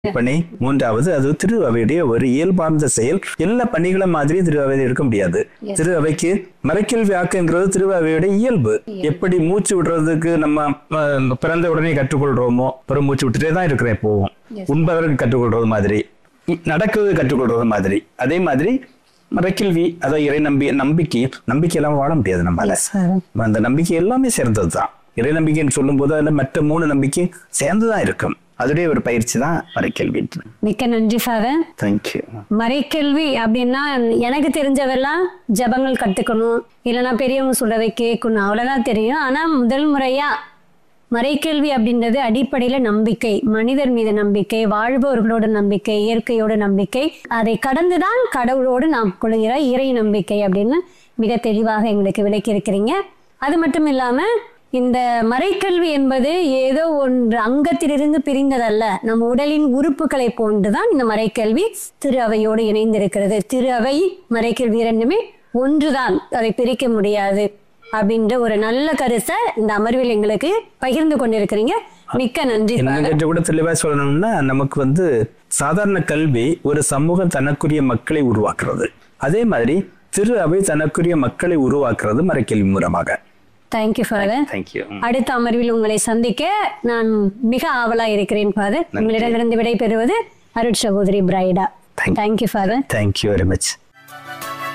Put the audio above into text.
பணி மூன்றாவது அது திரு அவையுடைய ஒரு இயல்பார்ந்த செயல் எல்லா பணிகளும் மாதிரி திரு அவையில் இருக்க முடியாது திரு அவைக்கு மறைக்கல்வி ஆக்குங்கிறது திரு அவையுடைய இயல்பு எப்படி மூச்சு விடுறதுக்கு நம்ம அஹ், பிறந்த உடனே கற்றுக்கொள்றோமோ அப்புறம் மூச்சு விட்டுட்டே தான் இருக்கிறேன் போவோம் உண்பதற்கு கற்றுக்கொள்றது மாதிரி இ- நடக்குவது கற்றுக்கொள்றது மாதிரி அதே மாதிரி மறைக்கல்வி அதை இறை நம்பி நம்பிக்கை நம்பிக்கை எல்லாம் வாழ முடியாது நம்மளால அந்த நம்பிக்கை எல்லாமே சேர்ந்தது தான் இறை நம்பிக்கைன்னு சொல்லும்போது அதுல மற்ற மூணு நம்பிக்கை சேர்ந்துதான் இருக்கும் அதுடைய ஒரு பயிற்சி தான் மறைக்கல்வி மிக்க நன்றி ஃபாதர் தேங்க்யூ மறைக்கல்வி அப்படின்னா எனக்கு தெரிஞ்சவெல்லாம் ஜபங்கள் கத்துக்கணும் இல்லைன்னா பெரியவங்க சொல்றதை கேட்கணும் அவ்வளவுதான் தெரியும் ஆனா முதல் முறையா மறைக்கல்வி அப்படின்றது அடிப்படையில நம்பிக்கை மனிதர் மீது நம்பிக்கை வாழ்பவர்களோட நம்பிக்கை இயற்கையோட நம்பிக்கை அதை கடந்துதான் கடவுளோடு நாம் கொள்கிற இறை நம்பிக்கை அப்படின்னு மிக தெளிவாக எங்களுக்கு விளக்கி இருக்கிறீங்க அது மட்டும் இல்லாம இந்த மறைக்கல்வி என்பது ஏதோ ஒன்று அங்கத்திலிருந்து பிரிந்ததல்ல நம் உடலின் உறுப்புகளை போன்றுதான் இந்த மறைக்கல்வி திரு அவையோடு இணைந்திருக்கிறது திரு அவை மறைக்கல்வி இரண்டுமே ஒன்றுதான் அதை பிரிக்க முடியாது அப்படின்ற ஒரு நல்ல கருத்தை இந்த அமர்வில் எங்களுக்கு பகிர்ந்து கொண்டிருக்கிறீங்க மிக்க நன்றி என்ன கொஞ்சம் கூட தெளிவா சொல்லணும்னா நமக்கு வந்து சாதாரண கல்வி ஒரு சமூகம் தனக்குரிய மக்களை உருவாக்குறது அதே மாதிரி திரு அவை தனக்குரிய மக்களை உருவாக்குறது மறைக்கல்வி மூலமாக தேங்க்யூ ஃபாதர் தேங்க்யூ அடுத்த அமர்வில் உங்களை சந்திக்க நான் மிக ஆவலா இருக்கிறேன் ஃபாதர் உங்களிடமிருந்து விடை பெறுவது அருட் சகோதரி Brida Thank you. Thank you father thank you very much